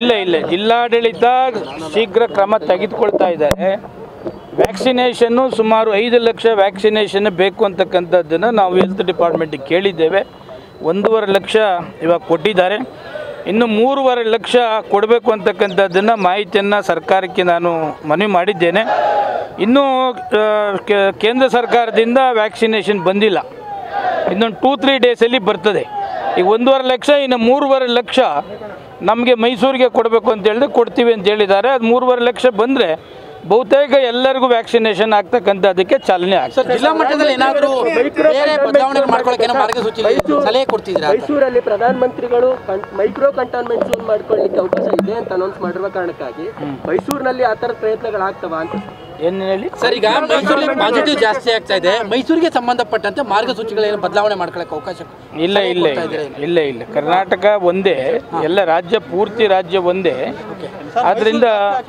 ಇಲ್ಲ ಇಲ್ಲ ಜಿಲ್ಲಾಡಳಿತ ಶೀಘ್ರ ಕ್ರಮ ತೆಗೆದುಕೊಳ್ತಾ ಇದ್ದಾರೆ ವ್ಯಾಕ್ಸಿನೇಷನ್ನು ಸುಮಾರು ಐದು ಲಕ್ಷ ವ್ಯಾಕ್ಸಿನೇಷನ್ ಬೇಕು ಅಂತಕ್ಕಂಥದ್ದನ್ನು ನಾವು ಹೆಲ್ತ್ ಡಿಪಾರ್ಟ್ಮೆಂಟಿಗೆ ಕೇಳಿದ್ದೇವೆ ಒಂದೂವರೆ ಲಕ್ಷ ಇವಾಗ ಕೊಟ್ಟಿದ್ದಾರೆ ಇನ್ನು ಮೂರುವರೆ ಲಕ್ಷ ಕೊಡಬೇಕು ಅಂತಕ್ಕಂಥದ್ದನ್ನು ಮಾಹಿತಿಯನ್ನು ಸರ್ಕಾರಕ್ಕೆ ನಾನು ಮನವಿ ಮಾಡಿದ್ದೇನೆ ಇನ್ನೂ ಆ, ಕೆ- ಕೇಂದ್ರ ಸರ್ಕಾರದಿಂದ ವ್ಯಾಕ್ಸಿನೇಷನ್ ಬಂದಿಲ್ಲ ಇನ್ನೊಂದು ಟೂ ತ್ರೀ ಡೇಸಲ್ಲಿ ಬರ್ತದೆ ಈಗ ಒಂದೂವರೆ ಲಕ್ಷ ಇನ್ನು ಮೂರುವರೆ ಲಕ್ಷ ನಮಗೆ ಮೈಸೂರಿಗೆ ಕೊಡಬೇಕು ಅಂತ ಹೇಳಿದ್ರೆ ಕೊಡ್ತೀವಿ ಅಂತ ಹೇಳಿದ್ದಾರೆ ಅದು ಮೂರುವರೆ ಲಕ್ಷ ಬಂದರೆ ಬಹುತೇಕ ಎಲ್ಲರಿಗೂ ವ್ಯಾಕ್ಸಿನೇಷನ್ ಆಗ್ತಕ್ಕಂಥದ್ದಕ್ಕೆ ಚಾಲನೆ ಆಗ್ತದೆ ಸರ್ ಜಿಲ್ಲಾ ಮಟ್ಟದಲ್ಲಿ ಏನಾದರೂ ಬೇರೆ ಬದಲಾವಣೆ ಮಾಡ್ಕೊಳ್ಳೋಕೆ ಏನೋ ಮಾರ್ಗಸೂಚಿ ಸಲಹೆ ಕೊಡ್ತಿದ್ದೀರಾ ಅಂತ? ಮೈಸೂರಲ್ಲಿ ಪ್ರಧಾನಮಂತ್ರಿಗಳು ಮೈಕ್ರೋ ಕಂಟೈನ್ಮೆಂಟ್ ಝೋನ್ ಮಾಡ್ಕೊಳ್ಳಿಕ್ಕೆ ಅವಕಾಶ ಇದೆ ಅಂತ ಅನೌನ್ಸ್ ಮಾಡಿರುವ ಕಾರಣಕ್ಕಾಗಿ ಮೈಸೂರಿನಲ್ಲಿ ಆ ಥರ ಪ್ರಯತ್ನಗಳಾಗ್ತವ ಅಂತ ಏನು ಹೇಳಿ ಸರ್ ಈಗ ಮೈಸೂರಲ್ಲಿ ಪಾಸಿಟಿವ್ ಜಾಸ್ತಿ ಆಗ್ತಾ ಇದೆ ಮೈಸೂರಿಗೆ ಸಂಬಂಧಪಟ್ಟಂತೆ ಮಾರ್ಗಸೂಚಿಗಳೇನು ಬದಲಾವಣೆ ಮಾಡ್ಕೊಳ್ಳೋಕೆ ಅವಕಾಶ ಇಲ್ಲ ಇಲ್ಲ ಇಲ್ಲ ಇಲ್ಲ ಇಲ್ಲ ಕರ್ನಾಟಕ ಒಂದೇ ಎಲ್ಲ ರಾಜ್ಯ ಪೂರ್ತಿ ರಾಜ್ಯ ಒಂದೇ ಆದ್ರಿಂದ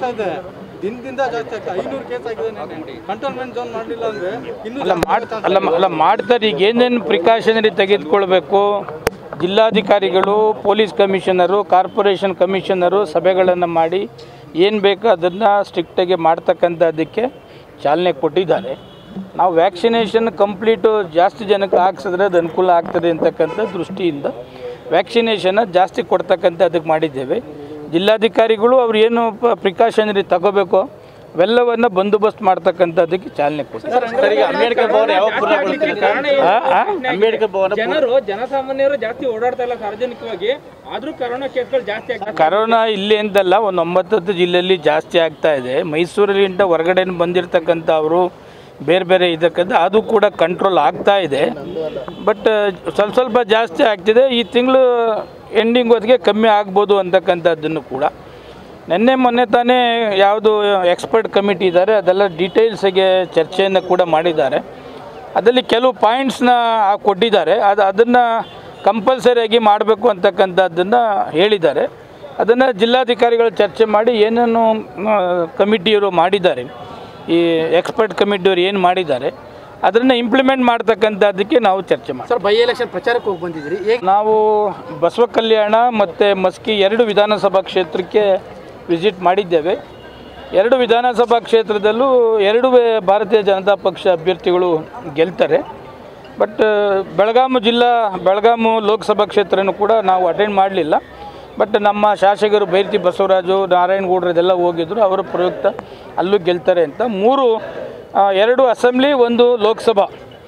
ದಿನದಿಂದ ಜಾಸ್ತಿ ಆಗ್ತದೆ ಐನೂರು ಕೇಸ್ ಆಗಿದೆ ಕಂಟೋನ್ಮೆಂಟ್ ಝೋನ್ ಮಾಡಲಿಲ್ಲ ಅಂದ್ರೆ ಇನ್ನೂ ಅಲ್ಲ ಮಾಡ್ ಅಲ್ಲ ಅಲ್ಲ ಮಾಡ್ತಾರೆ ಈಗ ಏನೇನು ಪ್ರಿಕಾಷನರಿ ತೆಗೆದುಕೊಳ್ಬೇಕು ಜಿಲ್ಲಾಧಿಕಾರಿಗಳು ಪೊಲೀಸ್ ಕಮಿಷನರು ಕಾರ್ಪೊರೇಷನ್ ಕಮಿಷನರು ಸಭೆಗಳನ್ನು ಮಾಡಿ ಏನು ಬೇಕೋ ಅದನ್ನು ಸ್ಟ್ರಿಕ್ಟಾಗಿ ಮಾಡ್ತಕ್ಕಂಥದ್ದಕ್ಕೆ ಚಾಲನೆ ಕೊಟ್ಟಿದ್ದಾರೆ ನಾವು ವ್ಯಾಕ್ಸಿನೇಷನ್ ಕಂಪ್ಲೀಟು ಜಾಸ್ತಿ ಜನಕ್ಕೆ ಹಾಕ್ಸಿದ್ರೆ ಅದು ಅನುಕೂಲ ಆಗ್ತದೆ ಅಂತಕ್ಕಂಥ ದೃಷ್ಟಿಯಿಂದ ವ್ಯಾಕ್ಸಿನೇಷನ್ನ ಜಾಸ್ತಿ ಕೊಡ್ತಕ್ಕಂಥದ್ದಕ್ಕೆ ಮಾಡಿದ್ದೇವೆ ಜಿಲ್ಲಾಧಿಕಾರಿಗಳು ಅವ್ರು ಏನು ಪ್ರಿಕಾಷನರಿ ತಗೋಬೇಕೋ ಅವೆಲ್ಲವನ್ನು ಬಂದೋಬಸ್ತ್ ಮಾಡ್ತಕ್ಕಂಥದ್ದಕ್ಕೆ ಚಾಲನೆ ಕೊಟ್ಟಿದ್ದಾರೆ ಅಂಬೇಡ್ಕರ್ ಭವನ ಯಾವಾಗ ಪೂರ್ಣಗೊಳ್ತೀರಿ ಆ, ಆ? ಅಂಬೇಡ್ಕರ್ ಭವನ ಜನರು ಜನಸಾಮಾನ್ಯರು ಜಾಸ್ತಿ ಓಡಾಡ್ತಾ ಇಲ್ಲ ಸಾರ್ವಜನಿಕವಾಗಿ ಆದ್ರೂ ಕರೋನಾ ಕೇಸ್ಗಳು ಜಾಸ್ತಿ ಆಗ್ತದೆ ಕರೋನಾ ಇಲ್ಲಿ ಅಂತಲ್ಲ ಒಂದು ಒಂಬತ್ತತ್ತು ಜಿಲ್ಲೆಯಲ್ಲಿ ಜಾಸ್ತಿ ಆಗ್ತಾ ಇದೆ ಮೈಸೂರಿಗಿಂತ ಹೊರಗಡೆ ಬಂದಿರತಕ್ಕಂಥವರು ಬೇರೆ ಬೇರೆ ಇದಕ್ಕಂತ ಅದು ಕೂಡ ಕಂಟ್ರೋಲ್ ಆಗ್ತಾ ಇದೆ ಬಟ್ ಸ್ವಲ್ಪ ಸ್ವಲ್ಪ ಜಾಸ್ತಿ ಆಗ್ತಿದೆ ಈ ತಿಂಗಳು ಎಂಡಿಂಗ್ ಹೊತ್ತಿಗೆ ಕಮ್ಮಿ ಆಗ್ಬೋದು ಅಂತಕ್ಕಂಥದ್ದನ್ನು ಕೂಡ ನಿನ್ನೆ ಮೊನ್ನೆ ತಾನೇ ಯಾವುದು ಎಕ್ಸ್ಪರ್ಟ್ ಕಮಿಟಿ ಇದ್ದಾರೆ ಅದೆಲ್ಲ ಡೀಟೇಲ್ಸಿಗೆ ಚರ್ಚೆಯನ್ನು ಕೂಡ ಮಾಡಿದ್ದಾರೆ ಅದರಲ್ಲಿ ಕೆಲವು ಪಾಯಿಂಟ್ಸ್ನ ಕೊಟ್ಟಿದ್ದಾರೆ ಅದು ಅದನ್ನು ಕಂಪಲ್ಸರಿಯಾಗಿ ಮಾಡಬೇಕು ಅಂತಕ್ಕಂಥದ್ದನ್ನು ಹೇಳಿದ್ದಾರೆ ಅದನ್ನು ಜಿಲ್ಲಾಧಿಕಾರಿಗಳು ಚರ್ಚೆ ಮಾಡಿ ಏನೇನು ಕಮಿಟಿಯವರು ಮಾಡಿದ್ದಾರೆ ಈ ಎಕ್ಸ್ಪರ್ಟ್ ಕಮಿಟಿಯವರು ಏನು ಮಾಡಿದ್ದಾರೆ ಅದನ್ನು ಇಂಪ್ಲಿಮೆಂಟ್ ಮಾಡ್ತಕ್ಕಂಥದ್ದಕ್ಕೆ ನಾವು ಚರ್ಚೆ ಮಾಡಿ ಸರ್ ಬೈ ಎಲೆಕ್ಷನ್ ಪ್ರಚಾರಕ್ಕೆ ಹೋಗಿ ಬಂದಿದ್ದೀರಿ ಹೇಗೆ ನಾವು ಬಸವ ಕಲ್ಯಾಣ ಮತ್ತು ಮಸ್ಕಿ ಎರಡು ವಿಧಾನಸಭಾ ಕ್ಷೇತ್ರಕ್ಕೆ ವಿಸಿಟ್ ಮಾಡಿದ್ದೇವೆ ಎರಡು ವಿಧಾನಸಭಾ ಕ್ಷೇತ್ರದಲ್ಲೂ ಎರಡು ಭಾರತೀಯ ಜನತಾ ಪಕ್ಷ ಅಭ್ಯರ್ಥಿಗಳು ಗೆಲ್ತಾರೆ ಬಟ್ ಬೆಳಗಾವಿ ಜಿಲ್ಲಾ ಬೆಳಗಾವಿ ಲೋಕಸಭಾ ಕ್ಷೇತ್ರನೂ ಕೂಡ ನಾವು ಅಟೆಂಡ್ ಮಾಡಲಿಲ್ಲ ಬಟ್ ನಮ್ಮ ಶಾಸಕರು ಬೈರ್ತಿ ಬಸವರಾಜು ನಾರಾಯಣಗೌಡರು ಇದೆಲ್ಲ ಹೋಗಿದ್ರು ಅವರ ಪ್ರಯುಕ್ತ ಅಲ್ಲೂ ಗೆಲ್ತಾರೆ ಅಂತ ಮೂರು ಆ, ಎರಡು ಅಸೆಂಬ್ಲಿ ಒಂದು ಲೋಕಸಭಾ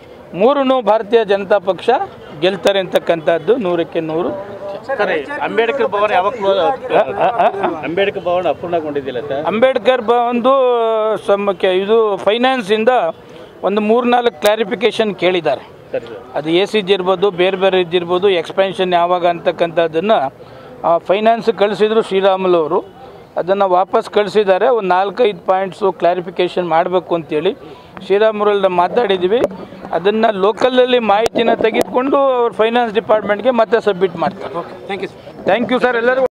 ಮೂರೂ ಭಾರತೀಯ ಜನತಾ ಪಕ್ಷ ಗೆಲ್ತಾರೆ ಅಂತಕ್ಕಂಥದ್ದು ನೂರಕ್ಕೆ ನೂರು ಸರಿ ಅಂಬೇಡ್ಕರ್ ಭವನ ಯಾವಾಗ ಕ್ಲೋಸ್ ಆ, ಆ, ಆ, ಆ. ಅಂಬೇಡ್ಕರ್ ಭವನ ಅಪೂರ್ಣಗೊಂಡಿದ್ದಿಲ್ಲ ಸರ್ ಅಂಬೇಡ್ಕರ್ ಬ ಒಂದು ಸಮಕ್ಕೆ ಇದು ಫೈನಾನ್ಸಿಂದ ಒಂದು ಮೂರ್ನಾಲ್ಕು ಕ್ಲಾರಿಫಿಕೇಷನ್ ಕೇಳಿದ್ದಾರೆ ಸರಿ ಸರ್ ಅದು ಎ ಸಿ ಜಿ ಇರ್ಬೋದು ಬೇರೆ ಬೇರೆ ಇದ್ದಿರ್ಬೋದು ಎಕ್ಸ್ಪೆನ್ಷನ್ ಯಾವಾಗ ಅಂತಕ್ಕಂಥದ್ದನ್ನು ಫೈನಾನ್ಸ್ ಕಳಿಸಿದ್ರು ಶ್ರೀರಾಮುಲು ಅವರು ಅದನ್ನು ವಾಪಸ್ ಕಳಿಸಿದ್ದಾರೆ ಒಂದು ನಾಲ್ಕೈದು ಪಾಯಿಂಟ್ಸು ಕ್ಲಾರಿಫಿಕೇಷನ್ ಮಾಡಬೇಕು ಅಂತೇಳಿ ಶ್ರೀರಾಮುರಲ್ಲಿ ಮಾತಾಡಿದ್ದೀವಿ ಅದನ್ನು ಲೋಕಲಲ್ಲಿ ಮಾಹಿತಿನ ತೆಗೆದುಕೊಂಡು ಅವ್ರು ಫೈನಾನ್ಸ್ ಡಿಪಾರ್ಟ್ಮೆಂಟ್ಗೆ ಮತ್ತೆ ಸಬ್ಮಿಟ್ ಮಾಡ್ತಾರೆ thank you thank you sir ಎಲ್ಲರೂ